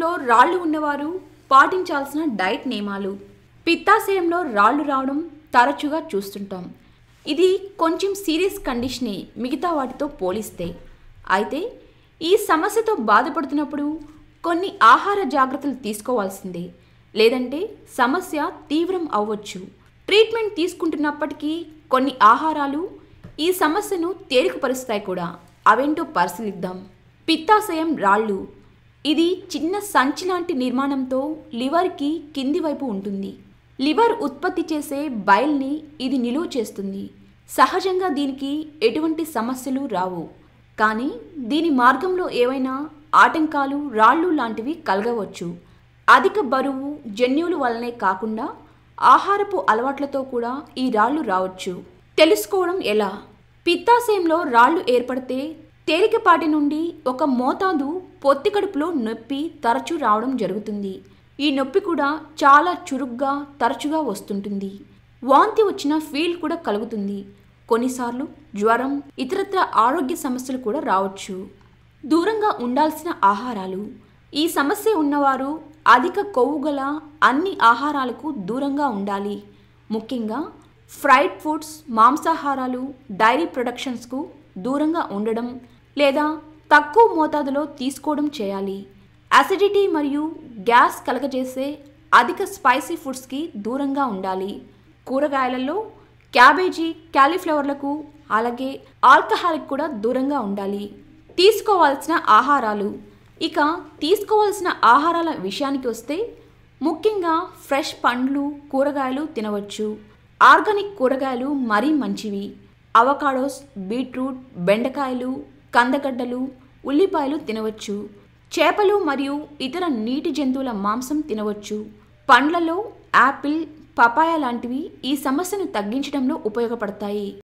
పిత్తాశయంలో రాళ్ళు ఉన్నవారు పాటించాల్సిన డైట్ నియమాలు పిత్తాశయంలో రాళ్ళు రావడం తరచుగా చూస్తుంటాం ఇది కొంచెం సీరియస్ కండిషనే మిగతా వాటితో పోలిస్తే అయితే ఈ సమస్యతో బాధపడుతున్నప్పుడు కొన్ని ఆహార జాగ్రత్తలు తీసుకోవాల్సిందే లేదంటే సమస్య తీవ్రం అవ్వచ్చు ట్రీట్మెంట్ తీసుకుంటున్నప్పటికీ కొన్ని ఆహారాలు ఈ సమస్యను తేలికపరుస్తాయి కూడా అవేంటో పరిశీలిద్దాం పిత్తాశయం రాళ్ళు ఇది చిన్న సంచి లాంటి నిర్మాణంతో లివర్కి కింది వైపు ఉంటుంది లివర్ ఉత్పత్తి చేసే బైల్ని ఇది నిలువ చేస్తుంది సహజంగా దీనికి ఎటువంటి సమస్యలు రావు కానీ దీని మార్గంలో ఏవైనా ఆటంకాలు రాళ్ళు లాంటివి కలగవచ్చు అధిక బరువు జన్యువుల వల్లనే కాకుండా ఆహారపు అలవాట్లతో కూడా ఈ రాళ్ళు రావచ్చు తెలుసుకోవడం ఎలా పిత్తాశయంలో రాళ్ళు ఏర్పడితే తేలికపాటి నుండి ఒక మోతాదు పొత్తి కడుపులో నొప్పి తరచూ రావడం జరుగుతుంది ఈ నొప్పి కూడా చాలా చురుగ్గా తరచుగా వస్తుంటుంది వాంతి వచ్చిన ఫీల్ కూడా కలుగుతుంది కొన్నిసార్లు జ్వరం ఇతరత్ర ఆరోగ్య సమస్యలు కూడా రావచ్చు దూరంగా ఉండాల్సిన ఆహారాలు ఈ సమస్య ఉన్నవారు అధిక కొవ్వు గల అన్ని ఆహారాలకు దూరంగా ఉండాలి ముఖ్యంగా ఫ్రైడ్ ఫుడ్స్ మాంసాహారాలు డైరీ ప్రొడక్షన్స్కు దూరంగా ఉండడం లేదా తక్కువ మోతాదులో తీసుకోవడం చేయాలి అసిడిటీ మరియు గ్యాస్ కలగజేసే అధిక స్పైసీ ఫుడ్స్కి దూరంగా ఉండాలి కూరగాయలలో క్యాబేజీ క్యాలీఫ్లవర్లకు అలాగే ఆల్కహాల్కి కూడా దూరంగా ఉండాలి తీసుకోవాల్సిన ఆహారాలు ఇక తీసుకోవాల్సిన ఆహారాల విషయానికి వస్తే ముఖ్యంగా ఫ్రెష్ పండ్లు కూరగాయలు తినవచ్చు ఆర్గానిక్ కూరగాయలు మరీ మంచివి అవకాడోస్ బీట్రూట్ బెండకాయలు కందగడ్డలు ఉల్లిపాయలు తినవచ్చు చేపలు మరియు ఇతర నీటి జంతువుల మాంసం తినవచ్చు పండ్లలో యాపిల్ పపాయ లాంటివి ఈ సమస్యను తగ్గించడంలో ఉపయోగపడతాయి